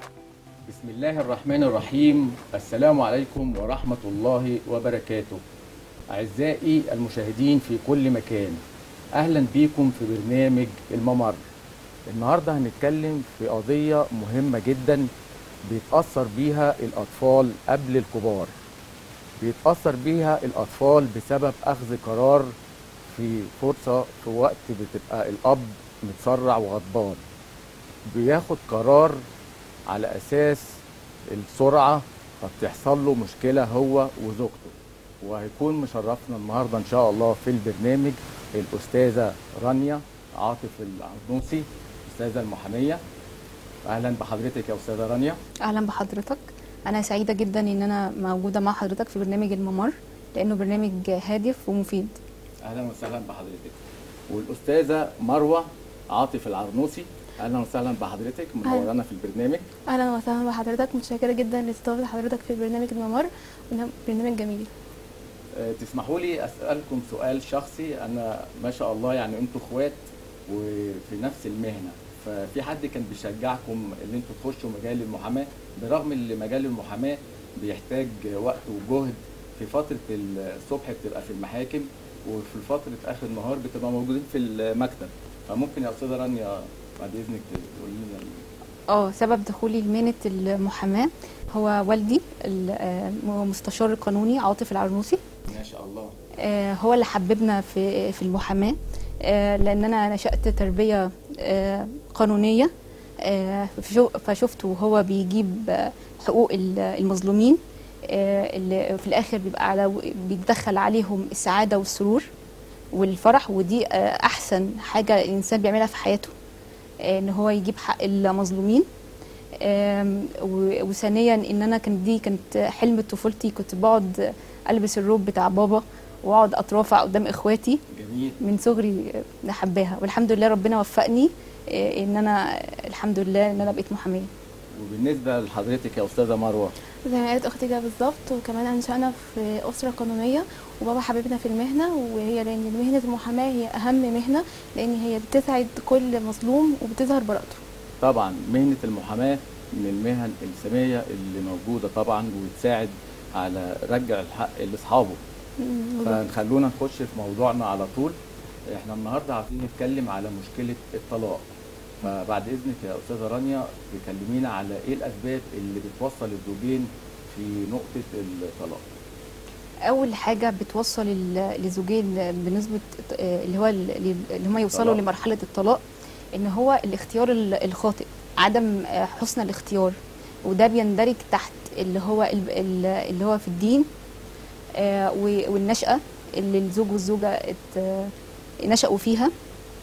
بسم الله الرحمن الرحيم السلام عليكم ورحمة الله وبركاته أعزائي المشاهدين في كل مكان أهلا بيكم في برنامج الممر النهاردة هنتكلم في قضية مهمة جدا بيتأثر بيها الأطفال قبل الكبار بيتأثر بيها الأطفال بسبب أخذ قرار في فرصة في وقت بتبقى الأب متسرع وغضبان بياخد قرار على أساس السرعة فبتحصل له مشكلة هو وزوجته وهيكون مشرفنا النهاردة إن شاء الله في البرنامج الأستاذة رانيا عاطف العنوسي أستاذة المحامية أهلا بحضرتك يا أستاذة رانيا اهلا بحضرتك انا سعيده جدا ان انا موجوده مع حضرتك في برنامج الممر لانه برنامج هادف ومفيد اهلا وسهلا بحضرتك والاستاذه مروه عاطف العرنوسي اهلا وسهلا بحضرتك منورانا في البرنامج اهلا وسهلا بحضرتك متشكره جدا لاستضافه حضرتك في برنامج الممر برنامج جميل أه تسمحوا لي اسالكم سؤال شخصي انا ما شاء الله يعني انتوا اخوات وفي نفس المهنه ففي حد كان بيشجعكم ان انتوا تخشوا مجال المحاماه برغم ان مجال المحاماه بيحتاج وقت وجهد في فتره الصبح بتبقى في المحاكم وفي فتره اخر النهار بتبقى موجودين في المكتب فممكن يا استاذه رانيا بعد اذنك تقولي لنا اه سبب دخولي لمهنه المحاماه هو والدي المستشار القانوني عاطف العرنوسي ما شاء الله آه، هو اللي حببنا في في المحاماه آه، لان انا نشات تربيه آه، قانونيه آه، فشو- فشفته وهو بيجيب آه، حقوق ال- المظلومين آه، اللي في الاخر بيبقى على بيتدخل عليهم السعاده والسرور والفرح ودي آه، احسن حاجه الانسان بيعملها في حياته آه، ان هو يجيب حق المظلومين آم، و- وثانيا ان انا كانت دي كانت حلم طفولتي كنت بقعد البس الروب بتاع بابا واقعد اترافع قدام اخواتي جميل من صغري آه، حباها والحمد لله ربنا وفقني آه، ان انا الحمد لله ان انا بقيت محاميه وبالنسبه لحضرتك يا استاذه مروه زي ما قالت اختي كده بالظبط وكمان انشأنا في اسره قانونيه وبابا حبيبنا في المهنه وهي لان مهنه المحاماه هي اهم مهنه لان هي بتسعد كل مظلوم وبتظهر براءته طبعا مهنه المحاماه من المهن الساميه اللي موجوده طبعا وبتساعد على رجع الحق لاصحابه فخلونا نخش في موضوعنا على طول احنا النهارده عايزين نتكلم على مشكله الطلاق فبعد اذنك يا استاذه رانيا تكلمينا على ايه الاسباب اللي بتوصل الزوجين في نقطه الطلاق اول حاجه بتوصل ال- الزوجين بنسبه آه، اللي هو ال- اللي هم يوصلوا طلاق. لمرحله الطلاق ان هو الاختيار ال- الخاطئ عدم آه، حسن الاختيار وده بيندرج تحت اللي هو ال- ال- اللي هو في الدين آه، و- والنشأة اللي الزوج والزوجة ات- آه، نشأوا فيها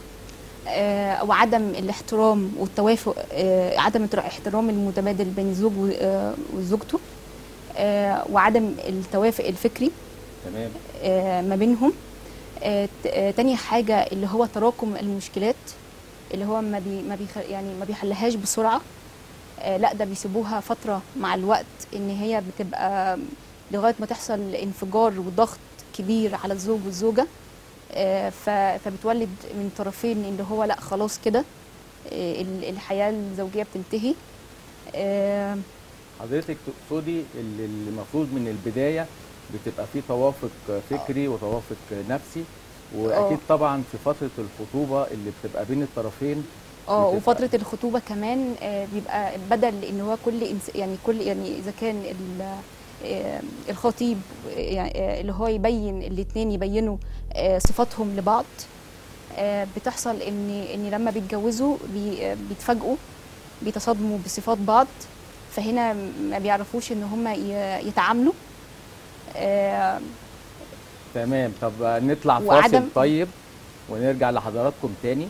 آه، وعدم الاحترام والتوافق آه، عدم التر- احترام المتبادل بين الزوج و- آه، وزوجته آه، وعدم التوافق الفكري تمام آه، ما بينهم آه، ت- آه، تاني حاجة اللي هو تراكم المشكلات اللي هو ما بي ما بيخ يعني ما بيحلهاش بسرعة آه، لا ده بيسيبوها فترة مع الوقت ان هي بتبقى لغاية ما تحصل انفجار وضغط كبير على الزوج والزوجة آه، ف- فبتولد من طرفين اللي هو لا خلاص كده آه، ال- الحياة الزوجية بتنتهي آه، حضرتك تقصدي اللي اللي المفروض من البدايه بتبقى في توافق فكري وتوافق نفسي واكيد آه. طبعا في فتره الخطوبه اللي بتبقى بين الطرفين اه بتبقى- وفتره الخطوبه كمان آه، بيبقى بدل ان هو كل إنس يعني كل يعني اذا كان ال- آه، الخطيب آه، يعني آه، اللي هو يبين الاثنين يبينوا آه، صفاتهم لبعض آه، بتحصل ان ان لما بيتجوزوا بي- آه، بيتفاجئوا بيتصادموا بصفات بعض فهنا ما بيعرفوش ان هم يتعاملوا آه، تمام طب نطلع فاصل وعدم- طيب ونرجع لحضراتكم تاني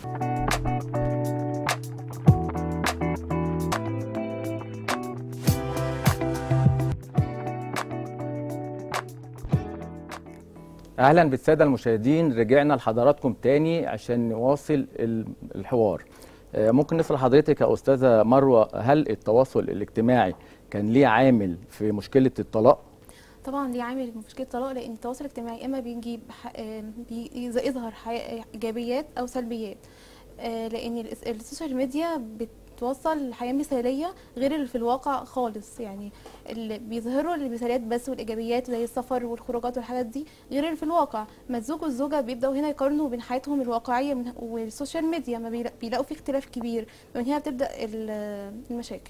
اهلا بالساده المشاهدين رجعنا لحضراتكم تاني عشان نواصل ال- الحوار آه، ممكن نسال حضرتك يا استاذه مروه هل التواصل الاجتماعي كان ليه عامل في مشكله الطلاق طبعا ليه عامل مشكله طلاق لان التواصل الاجتماعي اما بيجيب ح- آه، بيظهر حي- ايجابيات او سلبيات آه، لان ال- السوشيال ميديا بت بتوصل لحياه مثاليه غير اللي في الواقع خالص يعني اللي بيظهروا المثاليات بس والايجابيات زي السفر والخروجات والحاجات دي غير اللي في الواقع ما الزوج والزوجه بيبداوا هنا يقارنوا بين حياتهم الواقعيه من- والسوشيال ميديا ما بيلا- بيلاقوا في اختلاف كبير من هنا بتبدا ال- المشاكل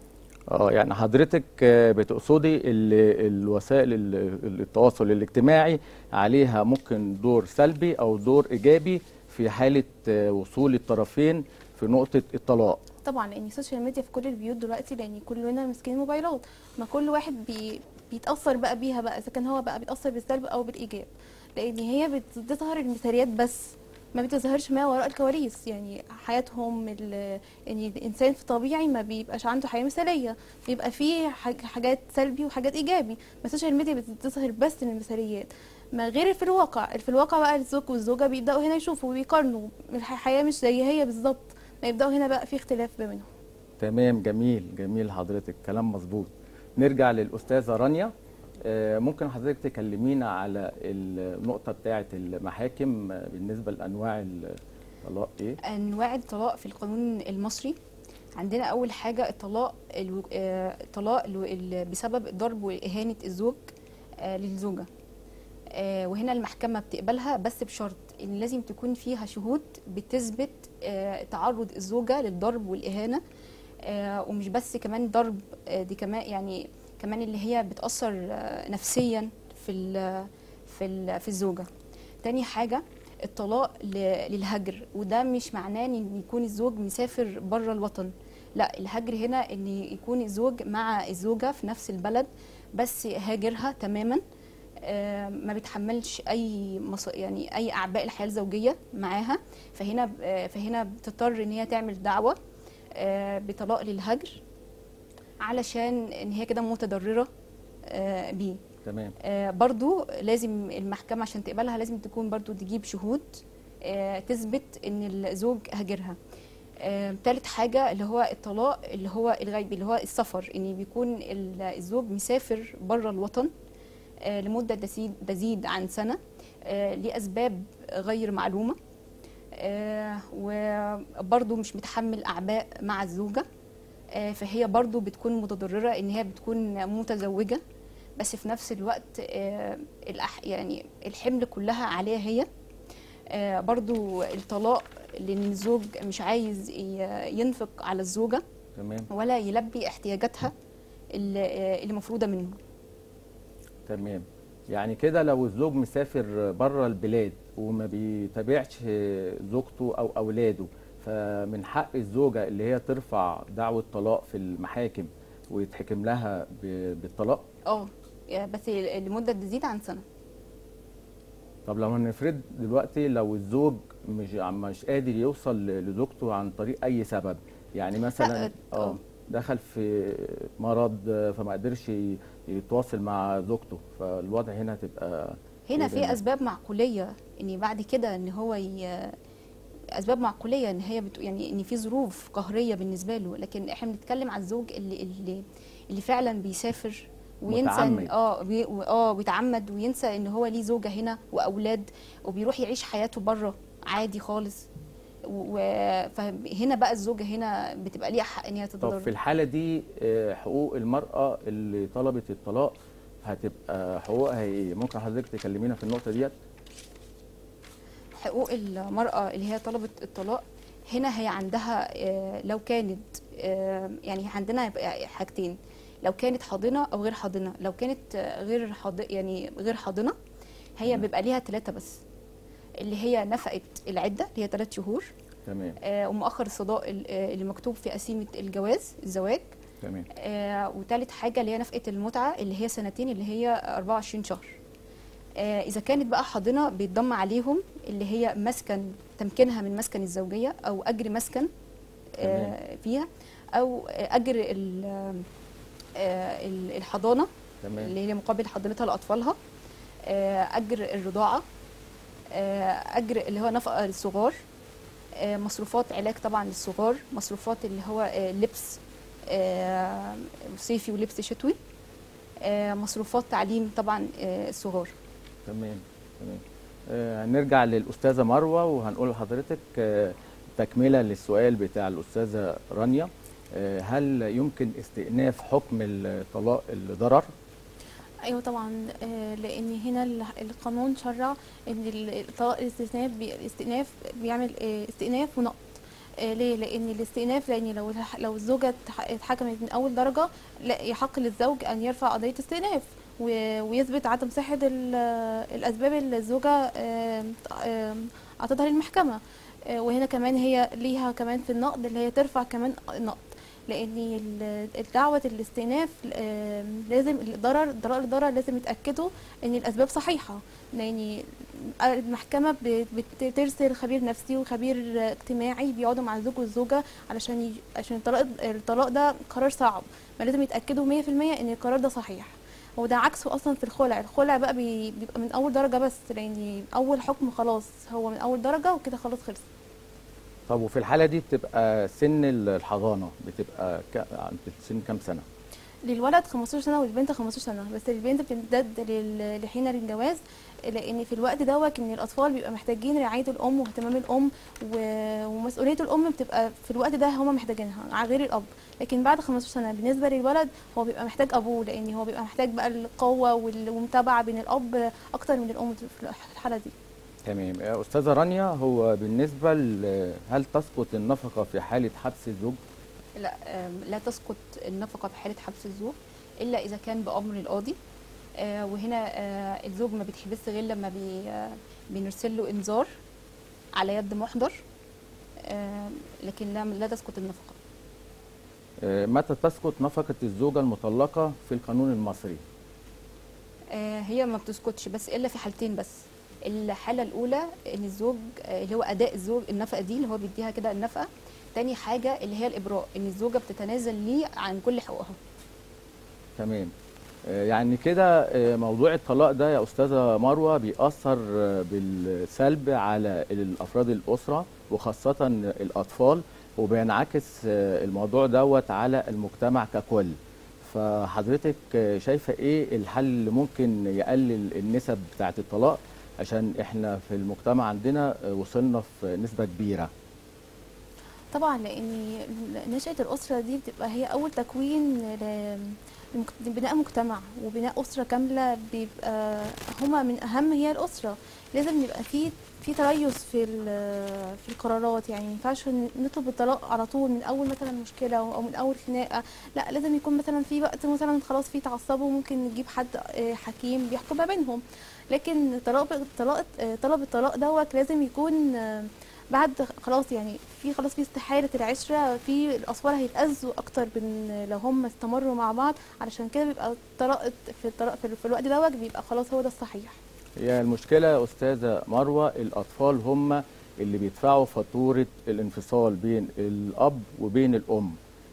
اه يعني حضرتك آه، بتقصدي ال- الوسائل ال- التواصل الاجتماعي عليها ممكن دور سلبي او دور ايجابي في حاله آه، وصول الطرفين في نقطه الطلاق طبعا لان السوشيال ميديا في كل البيوت دلوقتي لان كلنا ماسكين موبايلات ما كل واحد بي بيتاثر بقى بيها بقى اذا كان هو بقى بيتاثر بالسلب او بالايجاب لان هي بتظهر المثاليات بس ما بتظهرش ما وراء الكواليس يعني حياتهم ال- يعني الانسان في طبيعي ما بيبقاش عنده حياه مثاليه بيبقى فيه حاج- حاجات سلبي وحاجات ايجابي بس السوشيال ميديا بتظهر بس المثاليات ما غير في الواقع في الواقع بقى الزوج والزوجه بيبداوا هنا يشوفوا ويقارنوا الحياه مش زي هي بالظبط ما يبداوا هنا بقى في اختلاف ما بينهم تمام جميل جميل حضرتك كلام مظبوط نرجع للاستاذه رانيا آه، ممكن حضرتك تكلمينا على النقطه بتاعه المحاكم آه، بالنسبه لانواع الطلاق ايه انواع الطلاق في القانون المصري عندنا اول حاجه الطلاق الو- آه، الطلاق الو- ال- بسبب ضرب واهانه الزوج آه، للزوجه آه، وهنا المحكمه بتقبلها بس بشرط ان لازم تكون فيها شهود بتثبت آه، تعرض الزوجه للضرب والاهانه آه، ومش بس كمان ضرب آه، دي كمان يعني كمان اللي هي بتاثر آه، نفسيا في ال- في ال- في الزوجه تاني حاجه الطلاق ل- للهجر وده مش معناه ان يكون الزوج مسافر بره الوطن لا الهجر هنا ان يكون الزوج مع الزوجه في نفس البلد بس هاجرها تماما آه، ما بتحملش اي مص... يعني اي اعباء الحياه الزوجيه معاها فهنا آه، فهنا بتضطر ان هي تعمل دعوه آه، بطلاق للهجر علشان ان هي كده متضرره آه، بيه تمام آه، برضو لازم المحكمة عشان تقبلها لازم تكون برضو تجيب شهود آه، تثبت ان الزوج هاجرها آه، تالت حاجة اللي هو الطلاق اللي هو الغيبي اللي هو السفر ان بيكون ال- الزوج مسافر بره الوطن آه، لمدة تزيد, تزيد عن سنة آه، لأسباب غير معلومة آه، وبرضو مش متحمل أعباء مع الزوجة آه، فهي برضو بتكون متضررة ان هي بتكون متزوجة بس في نفس الوقت آه، الأح يعني الحمل كلها عليها هي آه، برضو الطلاق لان الزوج مش عايز ي- ينفق على الزوجة تمام ولا يلبي احتياجاتها اللي آه، اللي مفروضة منه تمام يعني كده لو الزوج مسافر بره البلاد وما بيتابعش زوجته او اولاده فمن حق الزوجه اللي هي ترفع دعوه طلاق في المحاكم ويتحكم لها ب- بالطلاق اه يعني بس لمدة تزيد عن سنة طب لو هنفرض دلوقتي لو الزوج مش مش قادر يوصل لزوجته عن طريق اي سبب يعني مثلا لا، اه آه. دخل في مرض فما قدرش ي- يتواصل مع زوجته فالوضع هنا هتبقى هنا إيه في ده؟ اسباب معقوليه ان بعد كده ان هو ي... اسباب معقوليه ان هي بت... يعني ان في ظروف قهريه بالنسبه له لكن احنا بنتكلم على الزوج اللي اللي اللي فعلا بيسافر وينسى متعمد. إن- اه بي... و- اه بيتعمد وينسى ان هو ليه زوجه هنا واولاد وبيروح يعيش حياته بره عادي خالص و... فهنا بقى الزوجه هنا بتبقى ليها حق ان هي طب تتضرر في الحالة دي آه، حقوق المرأة اللي طلبت الطلاق هتبقى حقوقها ايه؟ ممكن حضرتك تكلمينا في النقطة ديت؟ حقوق المرأة اللي هي طلبت الطلاق هنا هي عندها آه، لو كانت آه، يعني عندنا يبقى حاجتين لو كانت حاضنة أو غير حاضنة لو كانت آه، غير حاض يعني غير حاضنة هي تمام. بيبقى ليها ثلاثة بس اللي هي نفقة العدة اللي هي ثلاث شهور تمام آه، ومؤخر الصداق ال- آه، اللي مكتوب في قسيمة الجواز الزواج تمام آه، وتالت حاجة اللي هي نفقة المتعة اللي هي سنتين اللي هي 24 شهر آه، إذا كانت بقى حاضنة بيتضم عليهم اللي هي مسكن تمكينها من مسكن الزوجية أو أجر مسكن آه، فيها أو آه، أجر ال- آه، ال- الحضانة تمام اللي هي مقابل حضانتها لأطفالها آه، أجر الرضاعة آه، أجر اللي هو نفقة للصغار آه، مصروفات علاج طبعا للصغار مصروفات اللي هو آه، لبس آه، صيفي ولبس شتوي آه، مصروفات تعليم طبعا آه، الصغار تمام تمام آه، هنرجع للأستاذة مروة وهنقول لحضرتك آه، تكمله للسؤال بتاع الاستاذه رانيا آه، هل يمكن استئناف حكم الطلاق الضرر ايوه طبعا آه، لان هنا ال- القانون شرع ان ال- الطلاق الاستئناف بي الاستئناف بيعمل آه، استئناف ونقض آه، ليه لان الاستئناف لان لو الح- لو الزوجه اتح- اتحكمت من اول درجه لا يحق للزوج ان يرفع قضيه استئناف و- ويثبت عدم صحه ال- الاسباب اللي الزوجه آم، آم، اعطتها للمحكمه آه، وهنا كمان هي ليها كمان في النقد اللي هي ترفع كمان نقد لان ال- دعوه الاستئناف آم، لازم الضرر ضرر الضرر لازم يتاكدوا ان الاسباب صحيحه لان المحكمه ب- بترسل خبير نفسي وخبير اجتماعي بيقعدوا مع الزوج والزوجه علشان ي... عشان الطلاق الطلاق ده قرار صعب فلازم يتاكدوا 100% ان القرار ده صحيح هو ده عكسه اصلا في الخلع الخلع بقى بي... بيبقى من اول درجه بس لان اول حكم خلاص هو من اول درجه وكده خلاص خلص طب وفي الحاله دي بتبقى سن الحضانه بتبقى ك... عند سن كام سنه للولد 15 سنه والبنت 15 سنه بس البنت بتمتد لل- لحين الجواز لان في الوقت دوت ان الاطفال بيبقى محتاجين رعايه الام واهتمام الام و- ومسؤوليه الام بتبقى في الوقت ده هما محتاجينها ع- غير الاب لكن بعد 15 سنه بالنسبه للولد هو بيبقى محتاج ابوه لان هو بيبقى محتاج بقى القوه وال- والمتابعه بين الاب اكتر من الام في الحاله دي تمام آه، استاذه رانيا هو بالنسبه ل... هل تسقط النفقه في حاله حبس الزوج لا آم، لا تسقط النفقة في حالة حبس الزوج إلا إذا كان بأمر القاضي آه، وهنا آه، الزوج ما بيتحبسش غير لما بي آه، بنرسل له إنذار على يد محضر آه، لكن لا لا تسقط النفقة آه، متى تسقط نفقه الزوجه المطلقه في القانون المصري آه، هي ما بتسقطش بس إلا في حالتين بس الحالة الأولى إن الزوج آه، اللي هو أداء الزوج النفقة دي اللي هو بيديها كده النفقة تاني حاجة اللي هي الإبراء إن الزوجة بتتنازل ليه عن كل حقوقها تمام آه، يعني كده آه، موضوع الطلاق ده يا استاذه مروه بيأثر آه، بالسلب على الافراد الاسره وخاصه الاطفال وبينعكس آه، الموضوع دوت على المجتمع ككل فحضرتك آه، شايفه ايه الحل اللي ممكن يقلل النسب بتاعه الطلاق عشان احنا في المجتمع عندنا آه، وصلنا في نسبه كبيره طبعا لان نشأة الأسرة دي بتبقى هي أول تكوين ل- لمك- لبناء مجتمع وبناء أسرة كاملة بيبقى هما من أهم هي الأسرة لازم يبقى في في تريث في ال- في القرارات يعني ما ينفعش ن- نطلب الطلاق على طول من أول مثلا مشكلة أو من أول خناقة لا لازم يكون مثلا في وقت مثلا خلاص في تعصبوا ممكن نجيب حد آه، حكيم بيحكم ما بينهم لكن طلاق الطلاق آه، طلب الطلاق دوت لازم يكون آه، بعد خلاص يعني في خلاص في استحالة العشرة في الأطفال هيتأذوا أكتر من لو هم استمروا مع بعض علشان كده بيبقى الطلاق في الطلاق في, في الوقت دوت بيبقى خلاص هو ده الصحيح هي المشكلة يا أستاذة مروة الأطفال هم اللي بيدفعوا فاتورة الانفصال بين الأب وبين الأم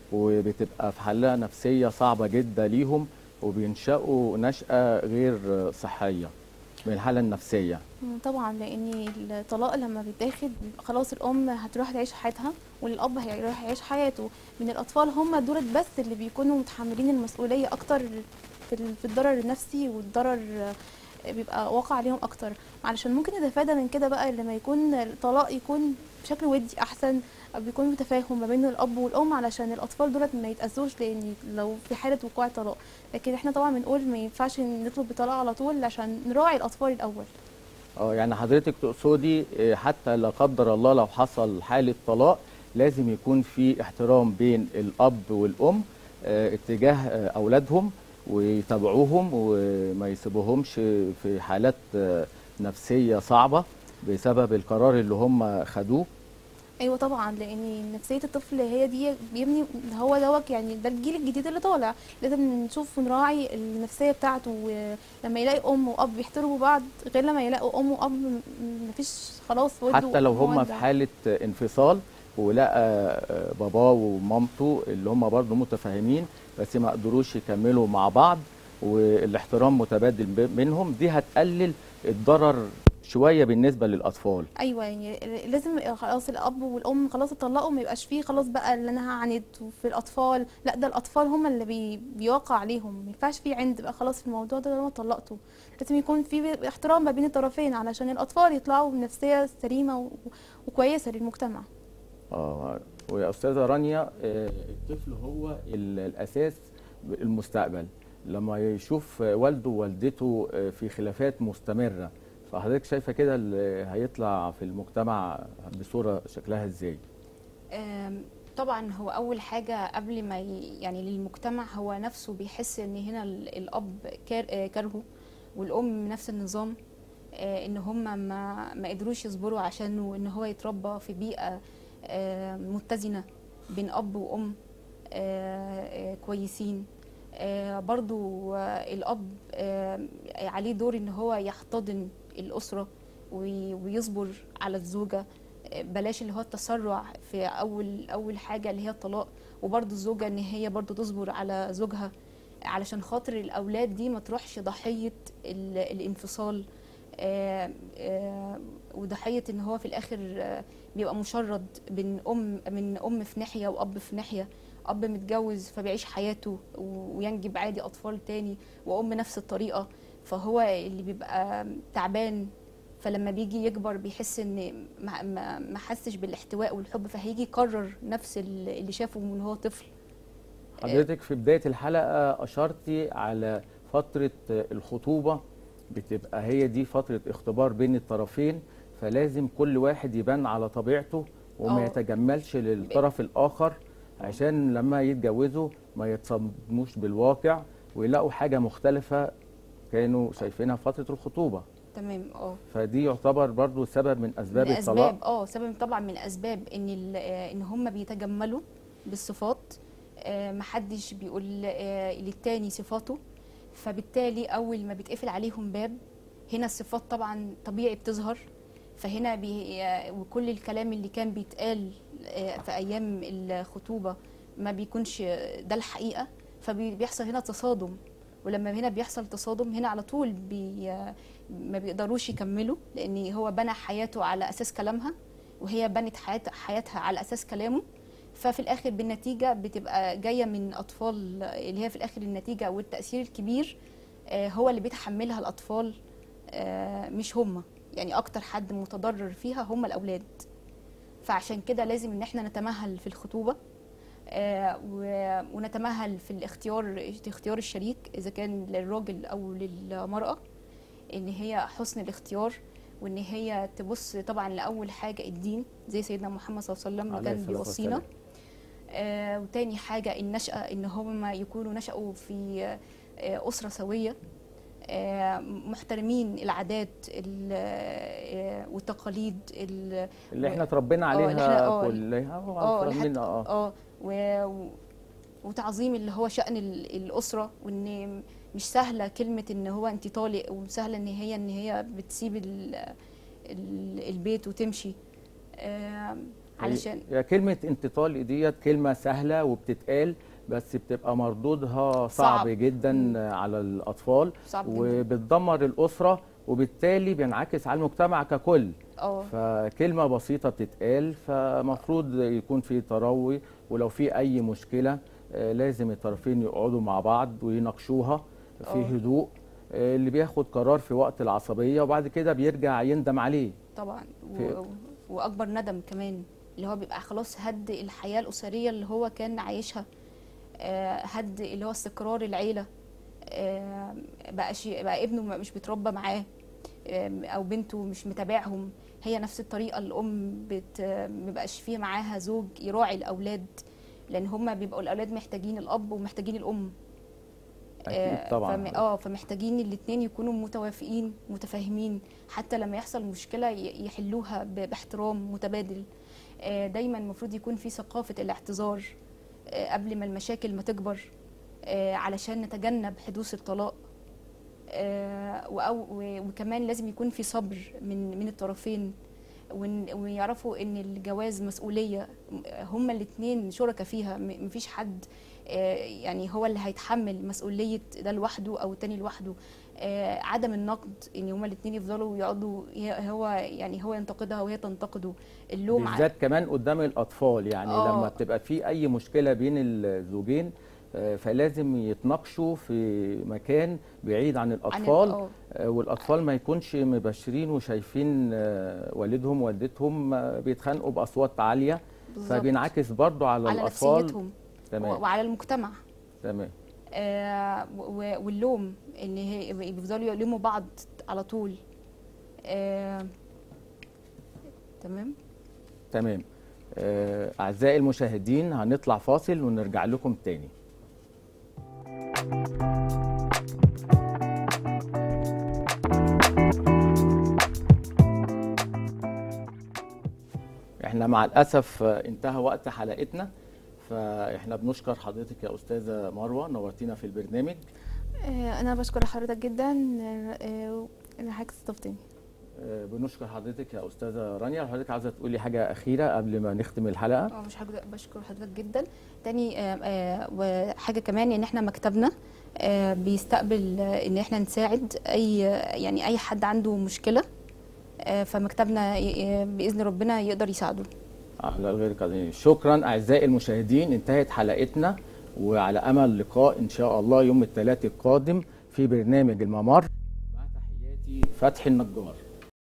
وبتبقى في حالة نفسية صعبة جدا ليهم وبينشأوا نشأة غير صحية من الحالة النفسية مم، طبعا لان الطلاق لما بيتاخد بيبقى خلاص الام هتروح تعيش حياتها والاب هيروح يعيش حياته من الاطفال هم دول بس اللي بيكونوا متحملين المسؤوليه اكتر في ال- في الضرر النفسي والضرر آه، بيبقى واقع عليهم اكتر علشان ممكن نتفادى من كده بقى لما يكون الطلاق يكون بشكل ودي احسن أو بيكون متفاهم ما بين الاب والام علشان الاطفال دولت ما يتاذوش لان لو في حاله وقوع طلاق لكن احنا طبعا بنقول ما ينفعش نطلب بطلاق على طول عشان نراعي الاطفال الاول اه يعني حضرتك تقصدي إيه، حتى لا قدر الله لو حصل حالة طلاق لازم يكون في احترام بين الأب والأم آه، اتجاه آه، أولادهم ويتابعوهم وما يسيبوهمش في حالات آه، نفسية صعبة بسبب القرار اللي هم خدوه ايوه طبعا لان نفسيه الطفل هي دي بيبني هو دوت يعني ده الجيل الجديد اللي طالع لازم نشوف ونراعي النفسيه بتاعته ولما يلاقي ام واب بيحترموا بعض غير لما يلاقوا ام واب م- مفيش خلاص ود حتى لو هم ومودة. في حالة انفصال ولقى آه، باباه ومامته اللي هم برضه متفاهمين بس ما قدروش يكملوا مع بعض والاحترام متبادل ب- منهم دي هتقلل الضرر شوية بالنسبة للأطفال ايوه يعني لازم خلاص الاب والام خلاص اتطلقوا ما يبقاش فيه خلاص بقى اللي انا هعند في الاطفال لا ده الاطفال هم اللي بي بيوقع عليهم ما ينفعش فيه عند بقى خلاص في الموضوع ده لما طلقته لازم يكون في احترام ما بين الطرفين علشان الاطفال يطلعوا بنفسيه سليمه و- وكويسه للمجتمع اه ويا استاذه رانيا آه، الطفل هو ال- الاساس المستقبل لما يشوف والده ووالدته آه، في خلافات مستمره فحضرتك شايفه كده اللي هيطلع في المجتمع بصوره شكلها ازاي آم، طبعا هو اول حاجه قبل ما ي- يعني للمجتمع هو نفسه بيحس ان هنا ال- الاب كار- آه، كارهه والام نفس النظام آه، ان هم ما ما قدروش يصبروا عشانه ان هو يتربى في بيئه آه، متزنه بين اب وام آه، آه، كويسين آه، برضو آه، الاب آه، عليه دور ان هو يحتضن الاسره وي- ويصبر على الزوجه بلاش اللي هو التسرع في اول اول حاجه اللي هي الطلاق وبرضه الزوجه ان هي برضه تصبر على زوجها علشان خاطر الاولاد دي ما تروحش ضحيه ال- الانفصال آه، آه، وضحيه ان هو في الاخر آه، بيبقى مشرد بين ام من ام في ناحيه واب في ناحيه اب متجوز فبيعيش حياته و- وينجب عادي اطفال تاني وام نفس الطريقه فهو اللي بيبقى تعبان فلما بيجي يكبر بيحس ان ما- ما ما حسش بالاحتواء والحب فهيجي يكرر نفس ال- اللي شافه من هو طفل حضرتك في بدايه الحلقه اشرتي على فتره الخطوبه بتبقى هي دي فتره اختبار بين الطرفين فلازم كل واحد يبان على طبيعته وما آه. يتجملش للطرف الاخر عشان لما يتجوزوا ما يتصدموش بالواقع ويلاقوا حاجه مختلفه كانوا شايفينها في فتره الخطوبه تمام اه فدي يعتبر برضو سبب من اسباب من الطلاق اسباب اه سبب طبعا من اسباب ان ال- آه، ان هم بيتجملوا بالصفات آه، محدش بيقول آه، للتاني صفاته فبالتالي اول ما بيتقفل عليهم باب هنا الصفات طبعا طبيعي بتظهر فهنا بي آه، وكل الكلام اللي كان بيتقال آه، في ايام الخطوبه ما بيكونش ده الحقيقه فبيحصل هنا تصادم ولما هنا بيحصل تصادم هنا على طول بي ما بيقدروش يكملوا لان هو بنى حياته على اساس كلامها وهي بنت حيات حياتها على اساس كلامه ففي الاخر بالنتيجه بتبقى جايه من اطفال اللي هي في الاخر النتيجه والتاثير الكبير آه، هو اللي بيتحملها الاطفال آه، مش هم يعني اكتر حد متضرر فيها هم الاولاد فعشان كده لازم ان احنا نتمهل في الخطوبه آه، و- ونتمهل في الاختيار اختيار الشريك اذا كان للراجل او للمراه ان هي حسن الاختيار وان هي تبص طبعا لاول حاجه الدين زي سيدنا محمد صلى الله عليه وسلم اللي عليه كان الصلاة بيوصينا والسلام. آه وتاني حاجه النشأة ان هم يكونوا نشأوا في آه اسره سويه آه محترمين العادات ال- آه والتقاليد ال- اللي و- احنا اتربينا اللي عليها احنا- اه، كلها اه اللي وفاهمين حت- اه اه و- و- وتعظيم اللي هو شأن ال- الأسرة وإن مش سهلة كلمة إن هو أنت طالق وسهلة إن هي إن هي بتسيب ال- ال- البيت وتمشي آم، علشان هي كلمة انتقال ديت كلمة سهلة وبتتقال بس بتبقى مردودها صعب, صعب. جدا مم. على الأطفال صعب جدا وبتدمر الأسرة وبالتالي بينعكس على المجتمع ككل اه فكلمة بسيطة بتتقال فمفروض يكون في تروي ولو في أي مشكلة آه، لازم الطرفين يقعدوا مع بعض ويناقشوها في اه. هدوء آه، اللي بياخد قرار في وقت العصبية وبعد كده بيرجع يندم عليه طبعا في- و... واكبر ندم كمان اللي هو بيبقى خلاص هد الحياه الاسريه اللي هو كان عايشها آه، هد اللي هو استقرار العيله آه، بقى شيء بقى ابنه م- مش بيتربى معاه آم، او بنته مش متابعهم هي نفس الطريقه الام بت مبقاش فيه معاها زوج يراعي الاولاد لان هما بيبقوا الاولاد محتاجين الاب ومحتاجين الام أكيد آه، طبعا فم... اه فمحتاجين الاثنين يكونوا متوافقين متفاهمين حتى لما يحصل مشكله ي- يحلوها ب... باحترام متبادل آه، دايما المفروض يكون في ثقافه الاعتذار آه، قبل ما المشاكل ما تكبر آه، علشان نتجنب حدوث الطلاق آه، وأو- و- وكمان لازم يكون في صبر من من الطرفين وإن- ويعرفوا ان الجواز مسؤوليه هما الاثنين شركاء فيها م- مفيش حد آه، يعني هو اللي هيتحمل مسؤوليه ده لوحده او التاني لوحده آه، عدم النقد ان هما الاثنين يفضلوا يقعدوا ي- هو يعني هو ينتقدها وهي تنتقده اللوم ع- بالذات كمان قدام الاطفال يعني آه. لما بتبقى في اي مشكله بين الزوجين آه، فلازم يتناقشوا في مكان بعيد عن عن ال- الاطفال آه. آه، والاطفال ما يكونش مبشرين وشايفين آه، والدهم ووالدتهم آه، بيتخانقوا باصوات عاليه بالظبط. فبينعكس برضو على, على الاطفال نفسيتهم تمام وعلى المجتمع تمام آه، و- واللوم ان هي بيفضلوا يلوموا بعض على طول آه، تمام تمام آه، اعزائي المشاهدين هنطلع فاصل ونرجع لكم تاني احنا مع الاسف آه، انتهى وقت حلقتنا فاحنا بنشكر حضرتك يا استاذه مروه نورتينا في البرنامج آه، انا بشكر حضرتك جدا آه، ان حضرتك استضفتني آه، بنشكر حضرتك يا استاذه رانيا لو حضرتك عاوزه تقولي حاجه اخيره قبل ما نختم الحلقه اه مش حاجة بشكر حضرتك جدا تاني آه، آه، وحاجه كمان ان احنا مكتبنا آه، بيستقبل آه، ان احنا نساعد اي يعني اي حد عنده مشكله آه، فمكتبنا ي- ي- باذن ربنا يقدر يساعده على غير قديم شكرا اعزائي المشاهدين انتهت حلقتنا وعلى امل لقاء ان شاء الله يوم الثلاثاء القادم في برنامج الممر مع تحياتي فتحي النجار